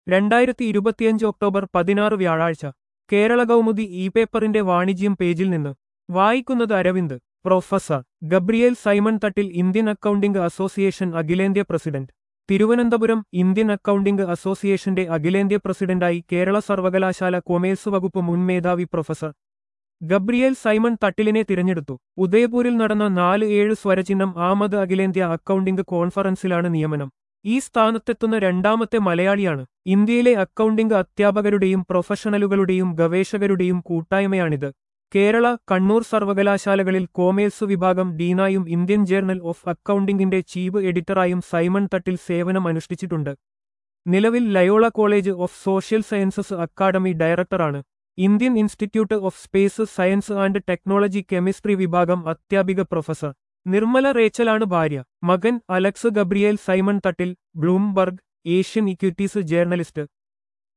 രണ്ടായിരത്തി ഇരുപത്തിയഞ്ച് ഒക്ടോബർ പതിനാറ് വ്യാഴാഴ്ച കേരള കൗമുദി ഇ പേപ്പറിന്റെ വാണിജ്യം പേജിൽ നിന്ന് വായിക്കുന്നത് Aravind professor Gabriel Simon Thattil Indian accounting association അഖിലേന്ത്യാ പ്രസിഡന്റ് തിരുവനന്തപുരം ഇന്ത്യൻ അക്കൗണ്ടിംഗ് അസോസിയേഷന്റെ അഖിലേന്ത്യാ പ്രസിഡന്റായി കേരള സർവകലാശാല കൊമേഴ്സ് വകുപ്പ് മുൻ മേധാവി പ്രൊഫസർ ഗബ്രിയേൽ സൈമൺ തട്ടിലിനെ തിരഞ്ഞെടുത്തു ഉദയപൂരിൽ നടന്ന നാല് ഏഴ് സ്വരചിഹ്നം ആമത് അഖിലേന്ത്യാ അക്കൗണ്ടിംഗ് കോൺഫറൻസിലാണ് നിയമനം ഈ സ്ഥാനത്തെത്തുന്ന രണ്ടാമത്തെ മലയാളിയാണ് ഇന്ത്യയിലെ അക്കൗണ്ടിംഗ് അധ്യാപകരുടെയും പ്രൊഫഷണലുകളുടെയും ഗവേഷകരുടെയും കൂട്ടായ്മയാണിത് കേരള കണ്ണൂർ സർവകലാശാലകളിൽ കോമേഴ്സ് വിഭാഗം ഡീനായും ഇന്ത്യൻ ജേർണൽ ഓഫ് അക്കൗണ്ടിംഗിന്റെ ചീഫ് എഡിറ്ററായും സൈമൺ തട്ടിൽ സേവനം അനുഷ്ഠിച്ചിട്ടുണ്ട് നിലവിൽ Loyola college of social sciences academy ഡയറക്ടറാണ് Indian institute of space science and technology chemistry വിഭാഗം അധ്യാപിക പ്രൊഫസർ നിർമ്മല റേച്ചലാണ് ഭാര്യ മകൻ Alex Gabriel Simon Thattil Bloomberg Asian equities journalist